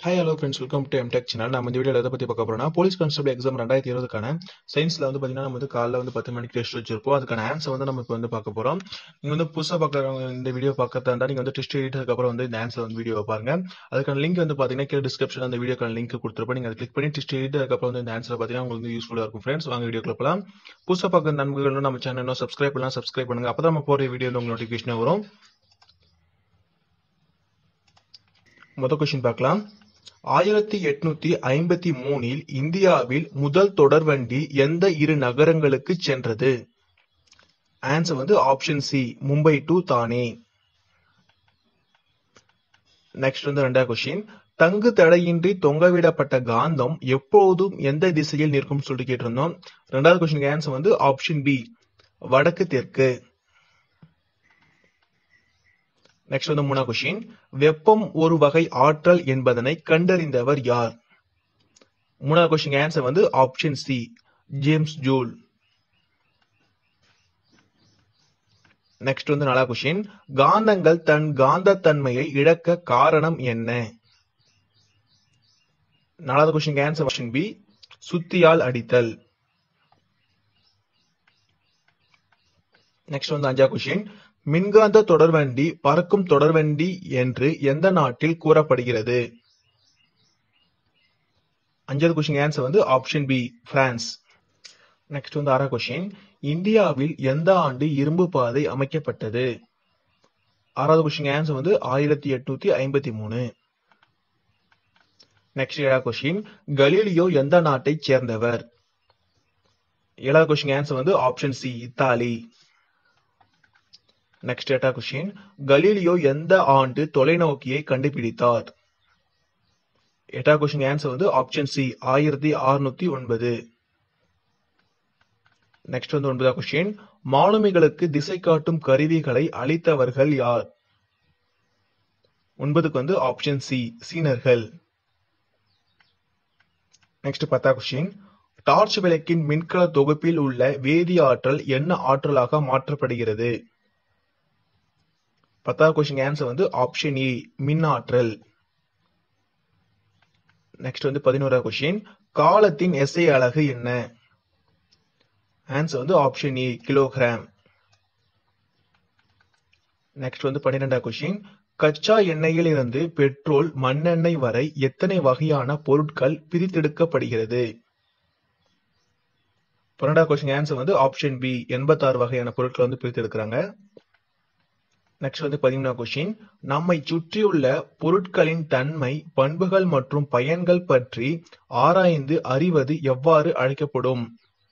hi hello friends welcome to MTech channel நம்ம இந்த வீடியோவில் எதை பற்றி பார்க்க போறோம்னா போலீஸ் கான்ஸ்டபிள் எக்ஸாம் ரெண்டாயிரத்தி இருபதுக்கான சயின்ஸில் வந்து பார்த்தீங்கன்னா நம்ம வந்து காலைல வந்து பத்து மணிக்கு டெஸ்ட் வச்சிருப்போம் அதுக்கான ஆன்சர் வந்து நம்ம இப்போ வந்து பார்க்க போகிறோம் நீங்கள் வந்து புதுசாக பார்க்குறவங்க இந்த வீடியோ பார்க்கறதா இருந்தால் நீங்கள் வந்து டெஸ்ட் எழுதிட்டதுக்கு அப்புறம் வந்து இந்த ஆன்சர் வந்து வீடியோ பாருங்க அதுக்கான லிங்க் வந்து பார்த்தீங்கன்னா கீழே டிஸ்கிரிப்ஷன் அந்த வீடியோக்கான லிங்க் கொடுத்துருப்போம் நீங்கள் அதை கிளிக் பண்ணி டெஸ்ட் எழுதிட்டு அப்புறம் வந்து இந்த ஆன்சர் பார்த்தீங்கன்னா உங்களுக்கு வந்து யூஸ்ஃபுல்லாக இருக்கும் ஃப்ரெண்ட்ஸ் வாங்க வீடியோக்குள்ள போகலாம் புதுசாக பார்க்குற நண்பர்கள் நம்ம சேனல் இன்னும் சப்ஸ்கிரைப் பண்ணலாம் சப்ஸ்கிரைப் பண்ணுங்க அப்போ தான் நம்ம போகிற வீடியோ வந்து உங்களுக்கு நோட்டிஃபிகேஷன் வரும் மொதல் கொஸ்டின் பார்க்கலாம் ஆயிரத்தி எட்நூத்தி ஐம்பத்தி மூணில் இந்தியாவில் முதல் தொடர்வண்டி எந்த இரு நகரங்களுக்கு சென்றது ஆன்சர் வந்து option C Mumbai to Thane next வந்து ரெண்டாவது கொஸ்டின் தங்கு தடையின்றி தொங்கவிடப்பட்ட காந்தம் எப்போதும் எந்த திசையில் நிற்கும் சொல்லிட்டு கேட்டிருந்தோம் ரெண்டாவது கொஸ்டினுக்கு ஆன்சர் வந்து ஆப்ஷன் பி வடக்கு தெற்கு நெக்ஸ்ட் வந்து மூணாவது கொஸ்டின் வெப்பம் ஒரு வகை ஆற்றல் என்பதனை கண்டறிந்தவர் யார் மூணாவது கொஸ்டின் ஆன்சர் வந்து option C James Joule next வந்து நாலாவது கொஸ்டின் காந்தங்கள் தன் காந்தத்தன்மையை இழக்க காரணம் என்ன நாலாவது கொஸ்டின் ஆன்சர் ஆப்ஷன் பி சுத்தியால் அடித்தல் நெக்ஸ்ட் வந்து அஞ்சாவது கொஸ்டின் மின்காந்த தொடர்வண்டி பறக்கும் தொடர்வண்டி என்று எந்த நாட்டில் கூறப்படுகிறது அஞ்சாவது கொஸ்டின் ஆன்சர் வந்து ஆப்ஷன் பி பிரான்ஸ் நெக்ஸ்ட் வந்து ஆறாவது கொஸ்டின் இந்தியாவில் எந்த ஆண்டு இரும்பு பாதை அமைக்கப்பட்டது ஆறாவது கொஸ்டின் ஆன்சர் வந்து ஆயிரத்தி எட்நூத்தி ஐம்பத்தி மூணு நெக்ஸ்ட் ஏழாவது கொஸ்டின் கலீலியோ எந்த நாட்டை சேர்ந்தவர் ஏழாவது கொஸ்டின் ஆன்சர் வந்து ஆப்ஷன் சி இத்தாலி நெக்ஸ்ட் எட்டா கொஸ்டின் கலீலியோ எந்த ஆண்டு தொலைநோக்கியை கண்டுபிடித்தார் எட்டா கொஸ்டின் ஆன்சர் வந்து ஆப்ஷன் சி ஆயிரத்தி அறுநூத்தி ஒன்பது நெக்ஸ்ட் வந்து ஒன்பதா கொஸ்டின் மாலுமிகளுக்கு திசை காட்டும் கருவிகளை அளித்தவர்கள் யார் ஒன்பதுக்கு வந்து ஆப்ஷன் சி சீனர்கள் நெக்ஸ்ட் பத்தா கொஸ்டின் டார்ச் விளக்கின் மின்கல தொகுப்பில் உள்ள வேதி ஆற்றல் என்ன ஆற்றலாக மாற்றப்படுகிறது பத்தாவது கொஸ்டின் ஆன்சர் வந்து ஆப்ஷன் ஏ மின் ஆற்றல் நெக்ஸ்ட் வந்து பதினோராவது கொஸ்டின் காலத்தின் எஸ்ஐ அலகு என்ன ஆன்சர் வந்து ஆப்ஷன் ஏ கிலோகிராம் நெக்ஸ்ட் வந்து பன்னிரெண்டாவது கொஸ்டின் கச்சா எண்ணெயில் இருந்து பெட்ரோல் மண்ணெண்ணெய் வரை எத்தனை வகையான பொருட்கள் பிரித்தெடுக்கப்படுகிறது பன்னெண்டாவது கொஸ்டின் ஆன்சர் வந்து ஆப்ஷன் பி எண்பத்தாறு வகையான பொருட்கள் வந்து பிரித்தெடுக்கிறாங்க நெக்ஸ்ட் வந்து பதிமூணாவது கொஸ்டின் நம்மை சுற்றியுள்ள பொருட்களின் தன்மை பண்புகள் மற்றும் பயன்கள் பற்றி ஆராய்ந்து அறிவது எவ்வாறு அழைக்கப்படும்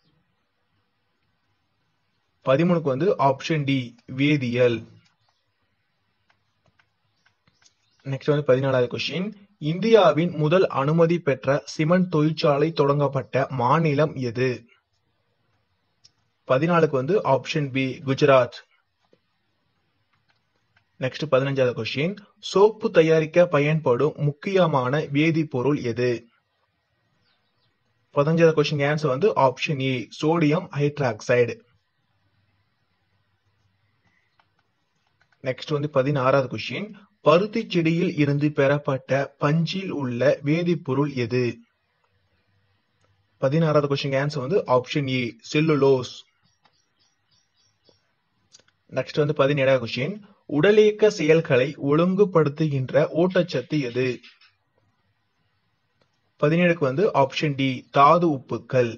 பதிமூணுக்கு வந்து ஆப்ஷன் டி வேதியியல் நெக்ஸ்ட் வந்து பதினாலாவது கொஸ்டின் இந்தியாவின் முதல் அனுமதி பெற்ற சிமெண்ட் தொழிற்சாலை தொடங்கப்பட்ட மாநிலம் எது பதினாலுக்கு வந்து ஆப்ஷன் பி குஜராத் நெக்ஸ்ட் பதினஞ்சாவது கொஸ்டின் சோப்பு தயாரிக்க பயன்படும் முக்கியமான வேதிப்பொருள் எது பதினஞ்சாவது கொஸ்டின் ஆன்சர் வந்து option A sodium hydroxide next வந்து பதினாறாவது கொஸ்டின் பருத்தி செடியில் இருந்து பெறப்பட்ட பஞ்சில் உள்ள வேதிப்பொருள் எது பதினாறாவது கொஸ்டின் ஆன்சர் வந்து ஆப்ஷன் ஏ செல்லுலோஸ் நெக்ஸ்ட் வந்து பதினேழாவது கொஸ்டின் உடலியக்க செயல்களை ஒழுங்குபடுத்துகின்ற ஊட்டச்சத்து எது பதினேழுக்கு வந்து ஆப்ஷன் டி தாது உப்புக்கள்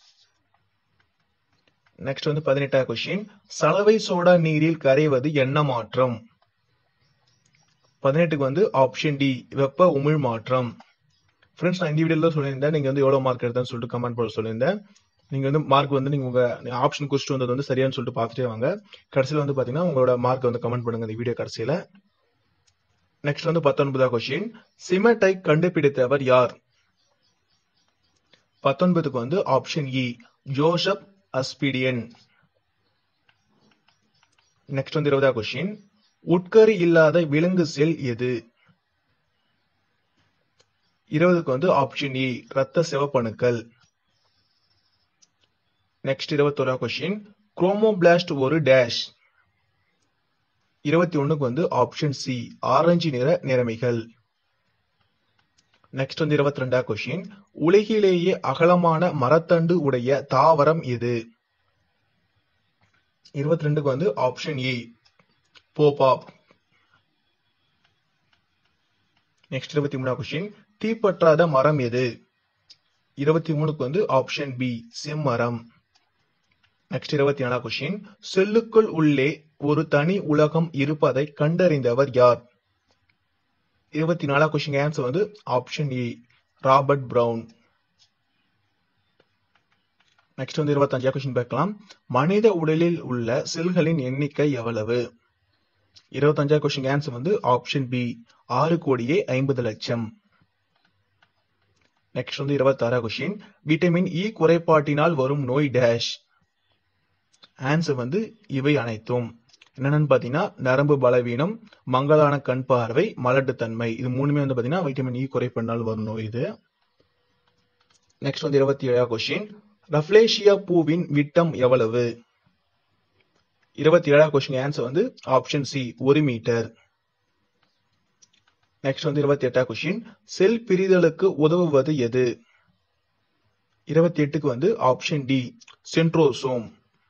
நெக்ஸ்ட் வந்து பதினெட்டாவது கொஸ்டின் சலவை சோடா நீரில் கரைவது என்ன மாற்றம் பதினெட்டுக்கு வந்து ஆப்ஷன் டி வெப்ப உமிழ் மாற்றம் ஃப்ரெண்ட்ஸ் நான் இந்த வீடியோல சொல்லியிருந்தேன் நீங்க வந்து எவ்வளவு மார்க் எடுத்தான்னு சொல்லிட்டு கமெண்ட் போட சொல்லியிருந்தேன் நீங்க வந்து மார்க் வந்து நீங்க உங்க ஆப்ஷன் குடிச்சிட்டு வந்தது வந்து சரியானு சொல்லிட்டு பார்த்துட்டே வாங்க கடைசியில் வந்து பாத்தீங்கன்னா உங்களோட மார்க் வந்து கமெண்ட் பண்ணுங்க இந்த வீடியோ கடைசியில நெக்ஸ்ட் வந்து பத்தொன்பதாவது கொஸ்டின் சிமெண்டை கண்டுபிடித்தவர் யார் பத்தொன்பதுக்கு வந்து option E Joseph Aspdin next வந்து இருபதாவது கொஸ்டின் உட்கரு இல்லாத விலங்கு செல் எது இருபதுக்கு வந்து ஆப்ஷன் இ ரத்த சிவப்பணுக்கள் நெக்ஸ்ட் இருபத்தோரா கொஸ்டின் குரோமோபிளாஸ்ட் ஒரு டேஷ் இருபத்தி ஒண்ணுக்கு வந்து ஆப்ஷன் சி ஆரஞ்சு நிற நிறமிகள் நெக்ஸ்ட் வந்து இருபத்தி ரெண்டா கொஸ்டின் உலகிலேயே அகலமான மரத்தண்டு உடைய தாவரம் எது இருபத்தி ரெண்டுக்கு வந்து ஆப்ஷன் ஏ போபாப் நெக்ஸ்ட் இருபத்தி மூணா கொஸ்டின் தீப்பற்றாத மரம் எது இருபத்தி மூணுக்கு வந்து ஆப்ஷன் பி செம்மரம் நெக்ஸ்ட் இருபத்தி நாலா கொஸ்டின் செல்லுக்குள் உள்ளே ஒரு தனி உலகம் இருப்பதை கண்டறிந்தவர் யார் இருபத்தி நாலா கொஸ்டின் ஆன்சர் வந்து option A Robert Brown next வந்து இருபத்தஞ்சா கொஸ்டின் பார்க்கலாம் மனித உடலில் உள்ள செல்களின் எண்ணிக்கை எவ்வளவு இருபத்தஞ்சா கொஸ்டின் ஆன்சர் வந்து ஆப்ஷன் பி ஆறு கோடியே ஐம்பது லட்சம் நெக்ஸ்ட் வந்து இருபத்தாறா கொஸ்டின் விட்டமின் இ குறைபாட்டினால் வரும் நோய் டேஷ் ஆன்சர் வந்து இவை அனைத்தும் என்னென்னு பார்த்தீங்கன்னா நரம்பு பலவீனம் மங்கலான கண் பார்வை மலட்டுத்தன்மை இது மூணுமே வந்து பார்த்தீங்கன்னா வைட்டமின் இ குறைபாடினால் வரும் நோய் இது நெக்ஸ்ட் வந்து இருபத்தி ஏழா கொஸ்டின் ரஃப்லேஷியா பூவின் விட்டம் எவ்வளவு இருபத்தி ஏழாவது கொஸ்டின் ஆன்சர் வந்து ஆப்ஷன் சி ஒரு மீட்டர் நெக்ஸ்ட் வந்து இருபத்தி எட்டாவது கொஸ்டின் செல் பிரிதலுக்கு உதவுவது எது இருபத்தி எட்டுக்கு வந்து ஆப்ஷன் டி சென்ட்ரோசோம்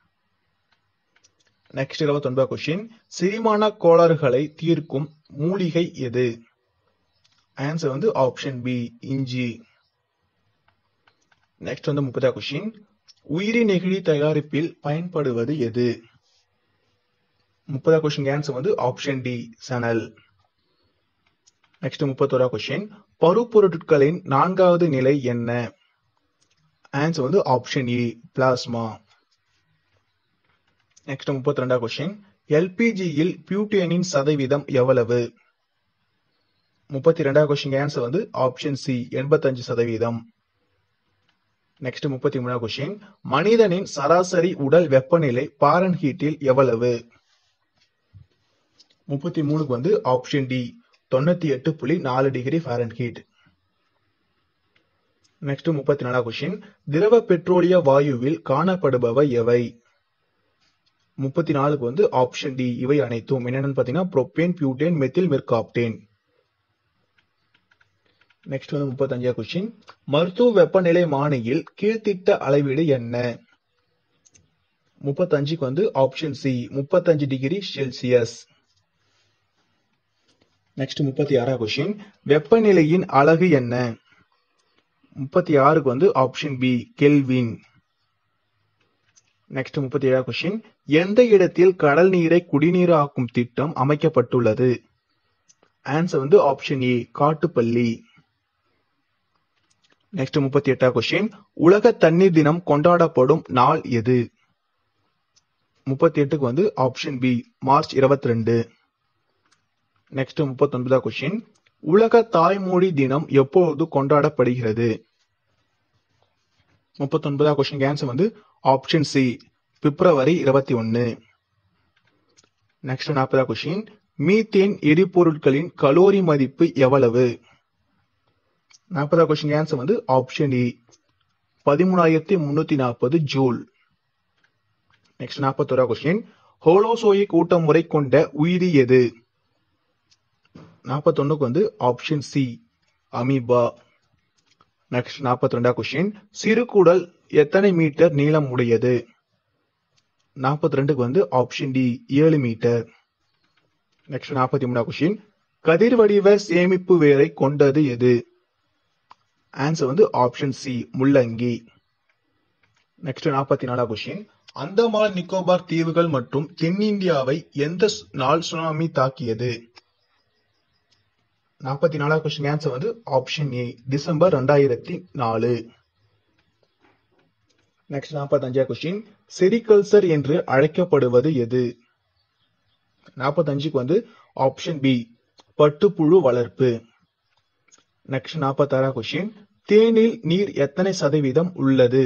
நெக்ஸ்ட் இருபத்தி ஒன்பது கொஸ்டின் செரிமான கோளாறுகளை தீர்க்கும் மூலிகை எது ஆன்சர் வந்து ஆப்ஷன் பி இஞ்சி நெக்ஸ்ட் வந்து முப்பதா கொஸ்டின் உயிரி நெகிழி தயாரிப்பில் பயன்படுவது எது முப்பதா கொஸ்டின் ஆன்சர் வந்து ஆப்ஷன் டி சணல் நெக்ஸ்ட் முப்பத்தோரா கொஸ்டின் பருப்பொருட்களின் நான்காவது நிலை என்ன ஆன்சர் வந்து ஆப்ஷன் ஏ பிளாஸ்மா நெக்ஸ்ட் முப்பத்தி ரெண்டா கொஸ்டின் எல்பிஜியில் பியூட்டேனின் சதவீதம் எவ்வளவு முப்பத்தி ரெண்டாவது கொஸ்டின் ஆன்சர் வந்து ஆப்ஷன் சி எண்பத்தஞ்சு சதவீதம் நெக்ஸ்ட் முப்பத்தி மூணாவது கொஸ்டின் மனிதனின் சராசரி உடல் வெப்பநிலை பாரன் ஹீட்டில் எவ்வளவு முப்பத்தி மூணுக்கு வந்து ஆப்ஷன் டி தொண்ணூத்தி எட்டு புள்ளி நாலு டிகிரி ஃபாரன் ஹீட் நெக்ஸ்ட் முப்பத்தி நாலாவது கொஸ்டின் திரவ பெட்ரோலிய வாயுவில் காணப்படுபவை எவை முப்பத்தி நாலுக்கு வந்து ஆப்ஷன் டி இவை அனைத்தும் என்னென்னு பார்த்தீங்கன்னா propane butane methyl mercaptan next வந்து முப்பத்தஞ்சா கொஸ்டின் மருத்துவ வெப்பநிலை மானியில் கீழ்த்திட்ட அளவீடு என்ன முப்பத்தஞ்சுக்கு வந்து ஆப்ஷன் சி முப்பத்தஞ்சு டிகிரி செல்சியஸ் நெக்ஸ்ட் முப்பத்தி ஆறாவது கொஸ்டின் வெப்பநிலையின் அலகு என்ன முப்பத்தி ஆறுக்கு வந்து ஆப்ஷன் பி கெல்வின் நெக்ஸ்ட் முப்பத்தி ஏழாவது கொஸ்டின் எந்த இடத்தில் கடல் நீரை குடிநீராக்கும் திட்டம் அமைக்கப்பட்டுள்ளது ஆன்சர் வந்து ஆப்ஷன் ஏ காட்டுப்பள்ளி நெக்ஸ்ட் முப்பத்தி எட்டாவது கொஸ்டின் உலக தண்ணீர் தினம் கொண்டாடப்படும் நாள் எது முப்பத்தி எட்டுக்கு வந்து ஆப்ஷன் பி மார்ச் இருபத்தி ரெண்டு நெக்ஸ்ட் முப்பத்தி ஒன்பதாவது கொஸ்டின் உலக தாய்மொழி தினம் எப்பொழுது கொண்டாடப்படுகிறது முப்பத்தி ஒன்பதாவது கொஸ்டின் ஆன்சர் வந்து ஆப்ஷன் சி பிப்ரவரி இருபத்தி ஒன்னு நெக்ஸ்ட் நாற்பதாவது கொஸ்டின் மீத்தேன் எரிபொருட்களின் கலோரி மதிப்பு எவ்வளவு நாற்பதாவது கொஸ்டின் ஆன்சர் வந்து ஆப்ஷன் இ பதிமூணாயிரத்தி முன்னூத்தி நாற்பது ஜூல் நெக்ஸ்ட் நாற்பத்தோரா கொஸ்டின் ஹோலோசோயிக் ஊட்டமுறை கொண்ட உயிரி எது நாற்பத்தொன்னுக்கு வந்து ஆப்ஷன் சி அமீபா நெக்ஸ்ட் நாற்பத்தி ரெண்டா கொஸ்டின் சிறுகுடல் எத்தனை மீட்டர் நீளம் உடையது நாற்பத்தி ரெண்டுக்கு வந்து ஆப்ஷன் டி ஏழு மீட்டர் நெக்ஸ்ட் நாற்பத்தி மூணா கொஸ்டின் கதிர் வடிவ சேமிப்பு வேரை கொண்டது எது ஆன்சர் வந்து ஆப்ஷன் சி முள்ளங்கி நெக்ஸ்ட் நாற்பத்தி நாலா கொஸ்டின் அந்தமான் நிக்கோபார் தீவுகள் மற்றும் தென்னிந்தியாவை எந்த நாள் சுனாமி தாக்கியது நாற்பத்தி நாலாவது கொஸ்டின் ஆன்சர் வந்து ஆப்ஷன் ஏ டிசம்பர் ரெண்டாயிரத்தி நாலு நெக்ஸ்ட் நாற்பத்தஞ்சாவது கொஸ்டின் செரிகல்சர் என்று அழைக்கப்படுவது எது நாற்பத்தஞ்சுக்கு வந்து ஆப்ஷன் பி பட்டுப்புழு வளர்ப்பு நெக்ஸ்ட் நாற்பத்தாறாவது கொஸ்டின் தேனில் நீர் எத்தனை சதவீதம் உள்ளது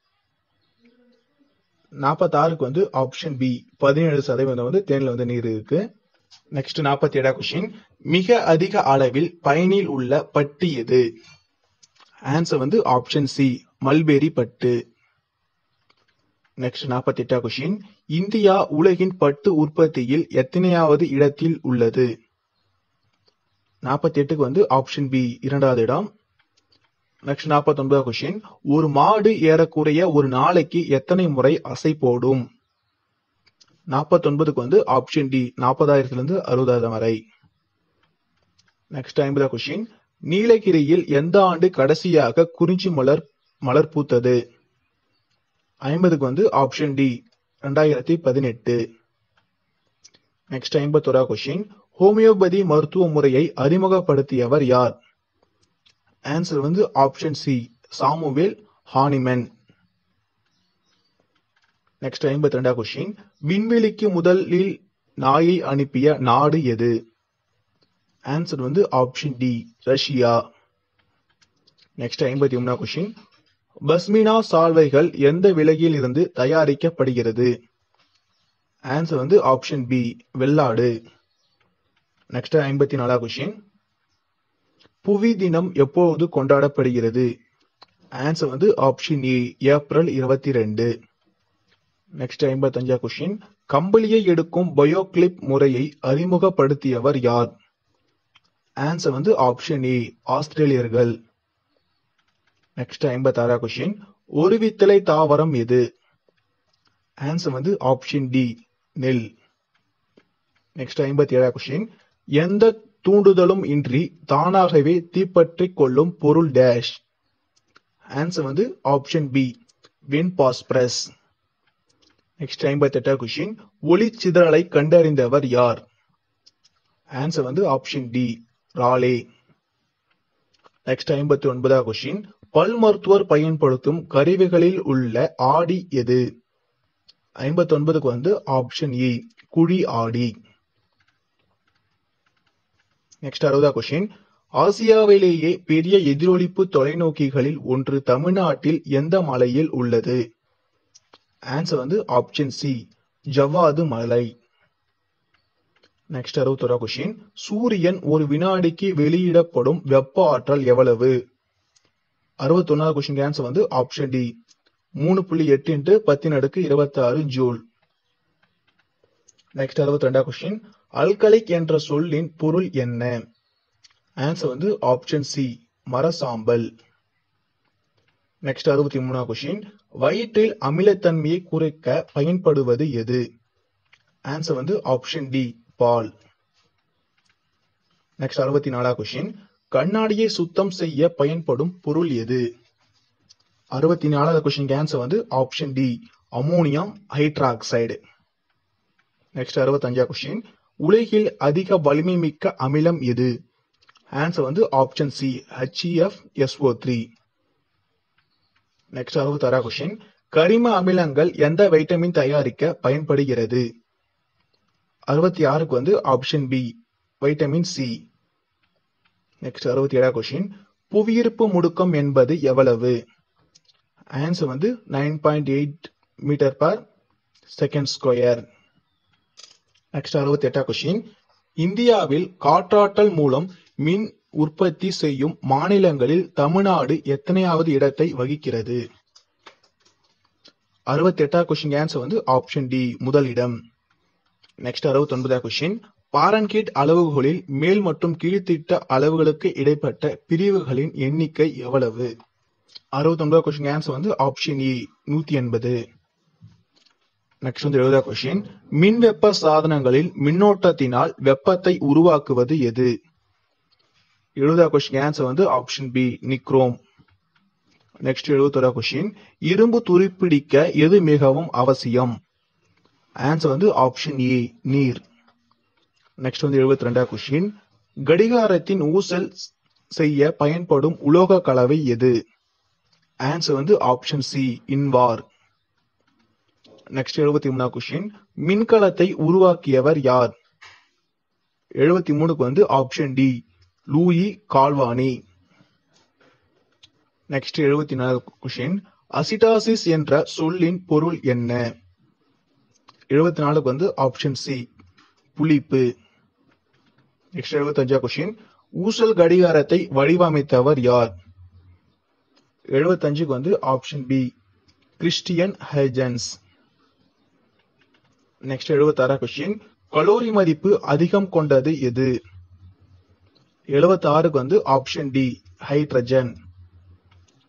நாற்பத்தாறுக்கு வந்து ஆப்ஷன் பி பதினேழு சதவீதம் வந்து தேனில் வந்து நீர் இருக்கு நெக்ஸ்ட் நாற்பத்தி ஏழா கொஸ்டின் மிக அதிக அளவில் பயனில் உள்ள பட்டு எது ஆன்சர் வந்து ஆப்ஷன் சி மல்பெரி பட்டு நெக்ஸ்ட் நாற்பத்தி எட்டா கொஸ்டின் இந்தியா உலகின் பட்டு உற்பத்தியில் எத்தனையாவது இடத்தில் உள்ளது நாற்பத்தி எட்டுக்கு வந்து ஆப்ஷன் பி இரண்டாவது இடம் நெக்ஸ்ட் நாற்பத்தி ஒன்பதாவது கொஸ்டின் ஒரு மாடு ஏறக்குறைய ஒரு நாளைக்கு எத்தனை முறை அசை போடும் நாற்பத்தி ஒன்பதுக்கு வந்து ஆப்ஷன் டி நாற்பதாயிரத்துல இருந்து அறுபதாயிரம் வரை நெக்ஸ்ட் ஐம்பதாவது கொஸ்டின் நீலகிரியில் எந்த ஆண்டு கடைசியாக குறிஞ்சி மலர் மலர் பூத்தது ஐம்பதுக்கு வந்து ஆப்ஷன் டி ரெண்டாயிரத்தி பதினெட்டு நெக்ஸ்ட் ஐம்பத்தோரா கொஸ்டின் ஹோமியோபதி மருத்துவ முறையை அறிமுகப்படுத்தியவர் யார் ஆன்சர் வந்து option C Samuel Hahnemann next ஐம்பத்தி ரெண்டா கொஸ்டின் விண்வெளிக்கு முதலில் நாயை அனுப்பிய நாடு எது ஆன்சர் வந்து ஆப்ஷன் டி ரஷ்யா நெக்ஸ்ட் ஐம்பத்தி மூணா கொஸ்டின் பஸ்மினா சால்வைகள் எந்த விலகில் இருந்து தயாரிக்கப்படுகிறது ஆன்சர் வந்து ஆப்ஷன் பி வெள்ளாடு நெக்ஸ்ட் ஐம்பத்தி நாலா கொஸ்டின் புவி தினம் எப்போது கொண்டாடப்படுகிறது ஆன்சர் வந்து ஆப்ஷன் ஏ ஏப்ரல் இருபத்தி ரெண்டு நெக்ஸ்ட் ஐம்பத்தஞ்சா கொஸ்டின் கம்பளியை எடுக்கும் பயோகிளிப் முறையை அறிமுகப்படுத்தியவர் யார் ஆன்சர் வந்து ஆப்ஷன் ஏ ஆஸ்திரேலியர்கள் நெக்ஸ்ட் ஐம்பத்தாறா கொஸ்டின் ஒரு வித்தலை தாவரம் எது ஆன்சர் வந்து ஆப்ஷன் டி நெல் நெக்ஸ்ட் ஐம்பத்தி ஏழா கொஸ்டின் எந்த தூண்டுதலும் இன்றி தானாகவே தீப்பற்றிக் கொள்ளும் பொருள் டேஷ் ஆன்சர் வந்து ஆப்ஷன் பி வின் பாஸ்பரஸ் நெக்ஸ்ட் ஐம்பத்தி எட்டா கொஸ்டின் ஒளி சிதறலை கண்டறிந்தவர் யார் ஆன்சர் வந்து ஆப்ஷன் டி ராலே நெக்ஸ்ட் ஐம்பத்தி ஒன்பதா கொஸ்டின் பல் மருத்துவர் பயன்படுத்தும் கருவிகளில் உள்ள ஆடி எது ஐம்பத்தி ஒன்பதுக்கு வந்து ஆப்ஷன் ஏ குழி ஆடி நெக்ஸ்ட் அறுபதா கொஸ்டின் ஆசியாவிலேயே பெரிய எதிரொலிப்பு தொலைநோக்கிகளில் ஒன்று தமிழ்நாட்டில் எந்த மலையில் உள்ளது ஆன்சர் வந்து ஆப்ஷன் சி ஜவ்வாது மலை நெக்ஸ்ட் அறுபத்தோரா கொஸ்டின் சூரியன் ஒரு வினாடிக்கு வெளியிடப்படும் வெப்ப ஆற்றல் எவ்வளவு அறுபத்தொன்னாவது கொஸ்டின் ஆன்சர் வந்து ஆப்ஷன் டி மூணு புள்ளி எட்டு இன்ட்டு பத்தின் அடுக்கு இருபத்தி ஆறு ஜூல் நெக்ஸ்ட் அறுபத்தி ரெண்டா கொஸ்டின் அல்கலிக் என்ற சொல்லின் பொருள் என்ன ஆன்சர் வந்து ஆப்ஷன் சி மரசாம்பல் நெக்ஸ்ட் அறுபத்தி மூணாவது கொஸ்டின் வயிற்றில் அமிலத்தன்மையை குறைக்க பயன்படுவது எது ஆன்சர் வந்து ஆப்ஷன் டி பால் நெக்ஸ்ட் அறுபத்தி நாலாவது கொஸ்டின் கண்ணாடியை சுத்தம் செய்ய பயன்படும் பொருள் எது அறுபத்தி நாலாவது கொஸ்டின் ஆன்சர் வந்து option D ammonium hydroxide next அறுபத்தஞ்சா கொஸ்டின் உலகில் அதிக வலிமை மிக்க அமிலம் எது ஆன்சர் வந்து option C HEF SO three next அறுபத்தாறா கொஸ்டின் கரிம அமிலங்கள் எந்த வைட்டமின் தயாரிக்க பயன்படுகிறது அறுபத்தி ஆறுக்கு வந்து option B vitamin C next அறுபத்தி ஏழா கொஸ்டின் புவியீர்ப்பு முடுக்கம் என்பது எவ்வளவு ஆன்சர் வந்து nine point eight metre per second square next அறுபத்தி எட்டா கொஸ்டின் இந்தியாவில் காற்றாற்றல் மூலம் மின் உற்பத்தி செய்யும் மாநிலங்களில் தமிழ்நாடு எத்தனையாவது இடத்தை வகிக்கிறது அறுபத்தி எட்டா கொஸ்டின் ஆன்சர் வந்து ஆப்ஷன் டி முதல் இடம் நெக்ஸ்ட் அறுபத்தி ஒன்பதா கொஸ்டின் பாரன்கீட் அளவுகளில் மேல் மற்றும் கீழ்த்திட்ட அளவுகளுக்கு இடைப்பட்ட பிரிவுகளின் எண்ணிக்கை எவ்வளவு அறுபத்தி ஒன்பது கொஸ்டின் ஆன்சர் வந்து ஆப்ஷன் இ நூத்தி எண்பது நெக்ஸ்ட் வந்து எழுபதா கொஸ்டின் மின் வெப்ப சாதனங்களில் மின்னோட்டத்தினால் வெப்பத்தை உருவாக்குவது எது எழுபதா கொஸ்டின் ஆன்சர் வந்து ஆப்ஷன் பி நிக்ரோம் நெக்ஸ்ட் எழுபத்தோரா கொஸ்டின் இரும்பு துருப்பிடிக்க எது மிகவும் அவசியம் ஆன்சர் வந்து ஆப்ஷன் ஏ நீர் நெக்ஸ்ட் வந்து எழுபத்தி ரெண்டா கொஸ்டின் கடிகாரத்தின் ஊசல் செய்ய பயன்படும் உலோக கலவை எது ஆன்சர் வந்து ஆப்ஷன் சி இன்வார் நெக்ஸ்ட் எழுபத்தி மூணா கொஸ்டின் மின்கலத்தை உருவாக்கியவர் யார் எழுபத்தி மூணுக்கு வந்து option D Louis Galvani next எழுபத்தி நாலு கொஸ்டின் அசிடாசிஸ் என்ற சொல்லின் பொருள் என்ன எழுபத்தி நாலுக்கு வந்து ஆப்ஷன் சி புளிப்பு நெக்ஸ்ட் எழுபத்தஞ்சா கொஸ்டின் ஊசல் கடிகாரத்தை வடிவமைத்தவர் யார் எழுபத்தஞ்சுக்கு வந்து option B Christiaan Huygens next எழுபத்தாறா கொஸ்டின் கலோரி மதிப்பு அதிகம் கொண்டது எது எழுபத்தி ஆறுக்கு வந்து ஆப்ஷன் டி ஹைட்ரஜன்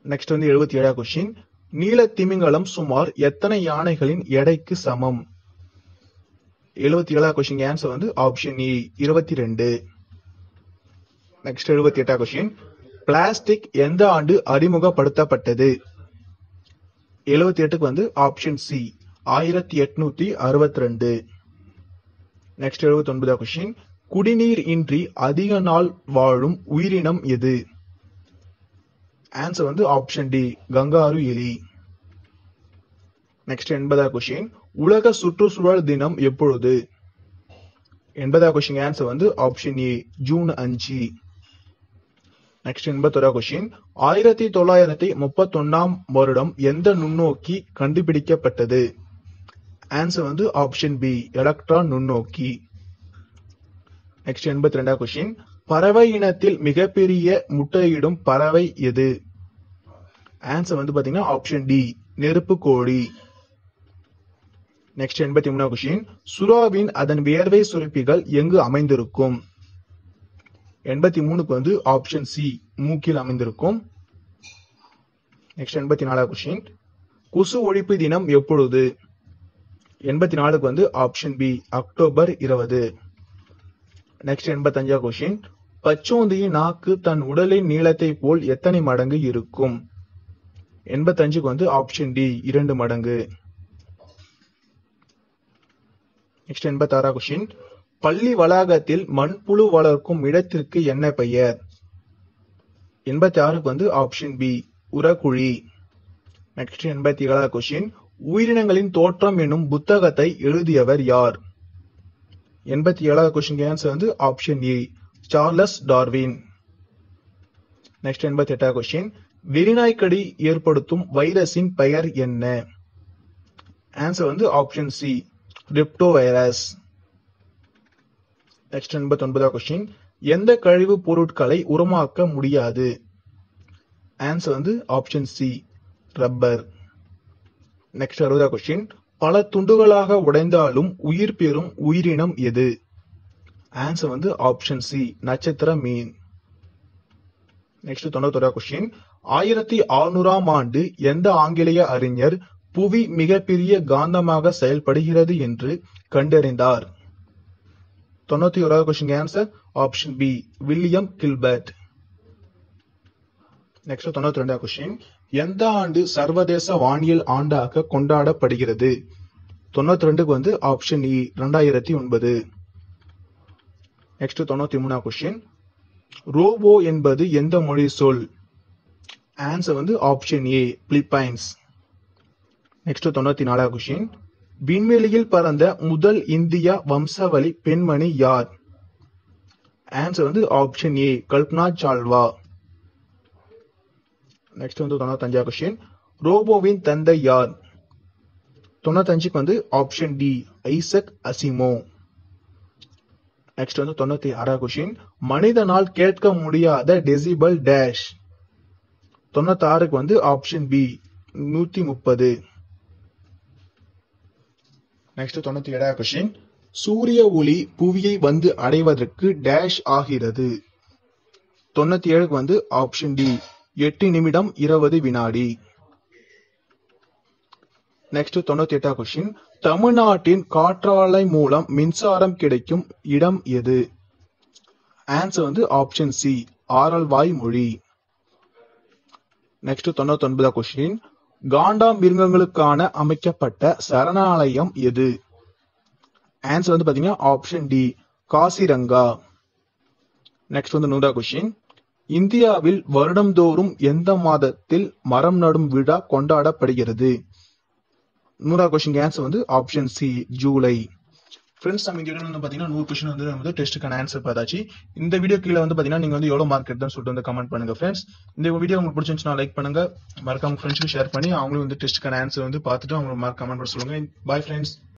நெக்ஸ்ட் வந்து எழுபத்தி ஏழாவது கொஸ்டின் நீல திமிங்கலம் சுமார் எத்தனை யானைகளின் எடைக்கு சமம் எழுபத்தி ஏழாவது கொஸ்டின் ஆன்சர் வந்து ஆப்ஷன் இ இருபத்தி ரெண்டு நெக்ஸ்ட் எழுபத்தி எட்டாவது கொஸ்டின் பிளாஸ்டிக் எந்த ஆண்டு அறிமுகப்படுத்தப்பட்டது எழுபத்தி எட்டுக்கு வந்து ஆப்ஷன் சி ஆயிரத்தி எட்நூத்தி அறுபத்தி ரெண்டு நெக்ஸ்ட் எழுபத்தி ஒன்பதாவது கொஸ்டின் குடிநீர் இன்றி அதிக நாள் வாழும் உயிரினம் எது ஆன்சர் வந்து ஆப்ஷன் டி கங்காரு எலி நெக்ஸ்ட் எண்பதாவது கொஸ்டின் உலக சுற்றுச்சூழல் தினம் எப்பொழுது எண்பதாவது கொஸ்டின் ஆன்சர் வந்து ஆப்ஷன் ஏ ஜூன் அஞ்சு நெக்ஸ்ட் எண்பத்தொரா கொஸ்டின் ஆயிரத்தி தொள்ளாயிரத்தி முப்பத்தொன்னாம் வருடம் எந்த நுண்ணோக்கி கண்டுபிடிக்கப்பட்டது ஆன்சர் வந்து ஆப்ஷன் பி எலக்ட்ரான் நுண்ணோக்கி நெக்ஸ்ட் எண்பத்தி ரெண்டாவது கொஸ்டின் பறவை இனத்தில் மிகப்பெரிய முட்டையிடும் பறவை எது ஆன்சர் வந்து பாத்தீங்கன்னா ஆப்ஷன் டி நெருப்பு கோழி நெக்ஸ்ட் எண்பத்தி மூணாவது கொஸ்டின் சுறாவின் அதன் வியர்வை சுரப்பிகள் எங்கு அமைந்திருக்கும் எண்பத்தி மூணுக்கு வந்து ஆப்ஷன் சி மூக்கில் அமைந்திருக்கும் நெக்ஸ்ட் எண்பத்தி நாலாவது கொஸ்டின் கொசு ஒழிப்பு தினம் எப்பொழுது எண்பத்தி நாலுக்கு வந்து ஆப்ஷன் பி அக்டோபர் இருபது நெக்ஸ்ட் எண்பத்தஞ்சாவது கொஸ்டின் பச்சோந்தியின் நாக்கு தன் உடலின் நீளத்தை போல் எத்தனை மடங்கு இருக்கும் எண்பத்தஞ்சுக்கு வந்து ஆப்ஷன் டி இரண்டு மடங்கு நெக்ஸ்ட் எண்பத்தாறா கொஸ்டின் பள்ளி வளாகத்தில் மண்புழு வளர்க்கும் இடத்திற்கு என்ன பெயர் எண்பத்தி ஆறுக்கு வந்து ஆப்ஷன் பி உரக்குழி நெக்ஸ்ட் எண்பத்தி ஏழாவது கொஸ்டின் உயிரினங்களின் தோற்றம் என்னும் புத்தகத்தை எழுதியவர் யார் எண்பத்தி ஏழாவது கொஸ்டின் ஆன்சர் வந்து option A Charles Darwin next எண்பத்தி எட்டாவது கொஸ்டின் வெறிநாய்க்கடி ஏற்படுத்தும் வைரஸின் பெயர் என்ன ஆன்சர் வந்து ஆப்ஷன் சி ரிப்டோ வைரஸ் நெக்ஸ்ட் எண்பத்தி ஒன்பதாவது கொஸ்டின் எந்த கழிவுப் பொருட்களை உரமாக்க முடியாது ஆன்சர் வந்து ஆப்ஷன் சி ரப்பர் நெக்ஸ்ட் அறுபதாவது கொஸ்டின் பல துண்டுகளாக உடைந்தாலும் உயிர் பெறும் உயிரினம் எது ஆன்சர் வந்து ஆப்ஷன் சி நட்சத்திர மீன் நெக்ஸ்ட் தொண்ணூத்தொரு கொஸ்டின் ஆயிரத்தி அறுநூறாம் ஆண்டு எந்த ஆங்கிலேய அறிஞர் புவி மிகப்பெரிய காந்தமாக செயல்படுகிறது என்று கண்டறிந்தார் தொண்ணூத்தி ஓராவது question answer option B William Gilbert next தொண்ணூத்தி ரெண்டாவது கொஸ்டின் எந்த ஆண்டு சர்வதேச வானியல் ஆண்டாக கொண்டாடப்படுகிறது தொண்ணூத்தி ரெண்டுக்கு வந்து ஆப்ஷன் இ ரெண்டாயிரத்தி ஒன்பது நெக்ஸ்ட் தொண்ணூத்தி மூணாவது கொஸ்டின் ரோபோ என்பது எந்த மொழி சொல் ஆன்சர் வந்து ஆப்ஷன் ஏ பிலிப்பைன்ஸ் நெக்ஸ்ட் தொண்ணூத்தி நாலாவது கொஸ்டின் விண்வெளியில் பறந்த முதல் இந்திய வம்சாவளி பெண்மணி யார் ஆன்சர் வந்து option A Kalpana Chawla next வந்து தொண்ணூத்தஞ்சாவது கொஸ்டின் ரோபோவின் தந்தை யார் தொண்ணூத்தஞ்சுக்கு வந்து option D Isaac Asimov next வந்து தொண்ணூத்தி ஆறாவது கொஸ்டின் மனிதனால் கேட்க முடியாத டெசிபல் டேஷ் தொண்ணூத்தி ஆறுக்கு வந்து ஆப்ஷன் பி நூத்தி முப்பது நெக்ஸ்ட் தொண்ணூத்தி ஏழாவது கொஸ்டின் சூரிய ஒளி புவியை வந்து அடைவதற்கு டேஷ் ஆகிறது தொண்ணூத்தி ஏழுக்கு வந்து ஆப்ஷன் டி எட்டு நிமிடம் இருபது வினாடி நெக்ஸ்ட் தொண்ணூத்தி எட்டாவது கொஸ்டின் தமிழ்நாட்டின் காற்றாலை மூலம் மின்சாரம் கிடைக்கும் இடம் எது ஆன்சர் வந்து ஆப்ஷன் சி ஆரல்வாய் மொழி நெக்ஸ்ட் தொண்ணூத்தி ஒன்பதாவது கொஸ்டின் காண்டாமிருகங்களுக்கான அமைக்கப்பட்ட சரணாலயம் எது ஆன்சர் வந்து பாத்தீங்கன்னா ஆப்ஷன் டி காசிரங்கா நெக்ஸ்ட் வந்து நூறா கொஸ்டின் இந்தியாவில் வருடந்தோறும் எந்த மாதத்தில் மரம் நடும் விழா கொண்டாடப்படுகிறது நூறா கொஸ்டின் ஆன்சர் வந்து ஆப்ஷன் சி ஜூலை ஃப்ரெண்ட்ஸ் நம்ம இந்த வீடியோ வந்து பாத்தீங்கன்னா நூறு கொஸ்டின் வந்து நம்ம வந்து டெஸ்ட்டுக்கான ஆன்சர் பார்த்தாச்சு இந்த வீடியோ கீழே வந்து பாத்தீங்கன்னா நீங்க வந்து எவ்வளவு மார்க் எடுத்துன்னு சொல்லிட்டு வந்து கமெண்ட் பண்ணுங்க ஃப்ரெண்ட்ஸ் இந்த வீடியோ உங்களுக்கு பிடிச்சிருந்துச்சுன்னா லைக் பண்ணுங்க மறக்காம ஃப்ரெண்ட்ஸ்க்கு ஷேர் பண்ணி அவங்களும் வந்து டெஸ்ட்டுக்கான ஆன்சர் வந்து பார்த்துட்டு அவங்க மார்க் கமெண்ட் பண்ண சொல்லுங்க பாய் ஃப்ரெண்ட்ஸ்